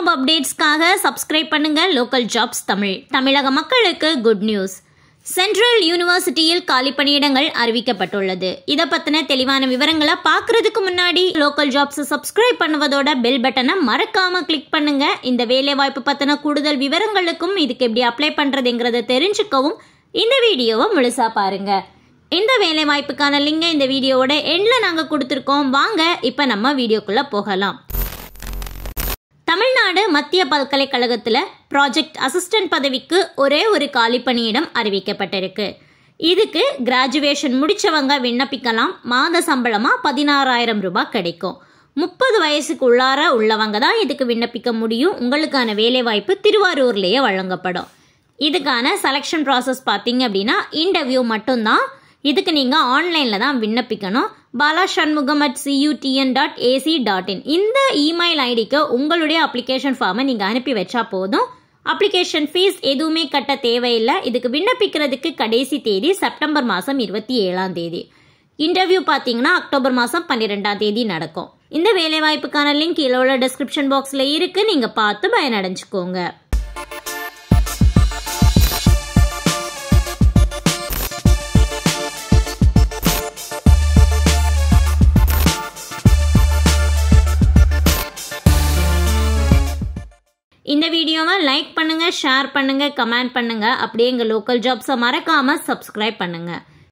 job அப்டேட்ஸ்க்காக subscribe பண்ணுங்க local jobs Tamil தமிழக மக்களுக்கு குட் நியூஸ் சென்ட்ரல் யூனிவர்சிட்டியில் காலி பணியிடங்கள் அறிவிக்கப்பட்டுள்ளது இதை பத்தின தெளிவான விவரங்களை பார்க்கறதுக்கு முன்னாடி லோக்கல் ஜாப்ஸ் சப்ஸ்கிரைப் பண்ணுவதோட பெல் பட்டனை மறக்காம கிளிக் பண்ணுங்க இந்த வேலை வாய்ப்பு பத்தின கூடுதல் விவரங்களுக்கும் இதுக்கு எப்படி அப்ளை பண்றதுங்கிறத தெரிஞ்சுக்கவும் இந்த வீடியோவை முழுசா பாருங்க இந்த வேலை வாய்ப்புக்கான லிங்கை இந்த வீடியோவோட எண்ட்ல நாங்க கொடுத்துருக்கோம் வாங்க இப்ப நம்ம வீடியோக்குள்ள போகலாம் தமிழ்நாடு மத்திய பல்கலைக்கழகத்தில் ப்ராஜெக்ட் அசிஸ்டன்ட் பதவிக்கு ஒரே ஒரு காலி பணியிடம் அறிவிக்கப்பட்டிருக்கு இதுக்கு கிராஜுவேஷன் முடிச்சவங்க விண்ணப்பிக்கலாம் மாத சம்பளமா பதினாறாயிரம் ரூபாய் கிடைக்கும் முப்பது வயசுக்கு உள்ளார உள்ளவங்க தான் இதுக்கு விண்ணப்பிக்க முடியும் உங்களுக்கான வேலை வாய்ப்பு திருவாரூர்லேயே வழங்கப்படும் இதுக்கான செலெக்ஷன் ப்ராசஸ் பார்த்தீங்க அப்படின்னா இன்டர்வியூ மட்டும்தான் இதுக்கு நீங்கள் ஆன்லைனில் தான் விண்ணப்பிக்கணும் Bala Shanmugam at CUTN dot ac dot in இந்த இமெயில் ஐடிக்கு உங்களுடைய அப்ளிகேஷன் ஃபார்மை நீங்கள் அனுப்பி வச்சா போதும் அப்ளிகேஷன் ஃபீஸ் எதுவுமே கட்ட தேவையில்லை இதுக்கு விண்ணப்பிக்கிறதுக்கு கடைசி தேதி செப்டம்பர் மாதம் இருபத்தி ஏழாம் தேதி இன்டர்வியூ பார்த்தீங்கன்னா அக்டோபர் மாதம் பன்னிரெண்டாம் தேதி நடக்கும் இந்த வேலைவாய்ப்புக்கான லிங்க் கீழே உள்ள டிஸ்கிரிப்ஷன் பாக்ஸில் இருக்குது நீங்கள் பார்த்து பயனடைஞ்சுக்கோங்க இந்த வீடியோவை லைக் பண்ணுங்க ஷேர் பண்ணுங்க கமெண்ட் பண்ணுங்க அப்படியே எங்கள் லோக்கல் ஜாப்ஸை மறக்காம சப்ஸ்கிரைப் பண்ணுங்க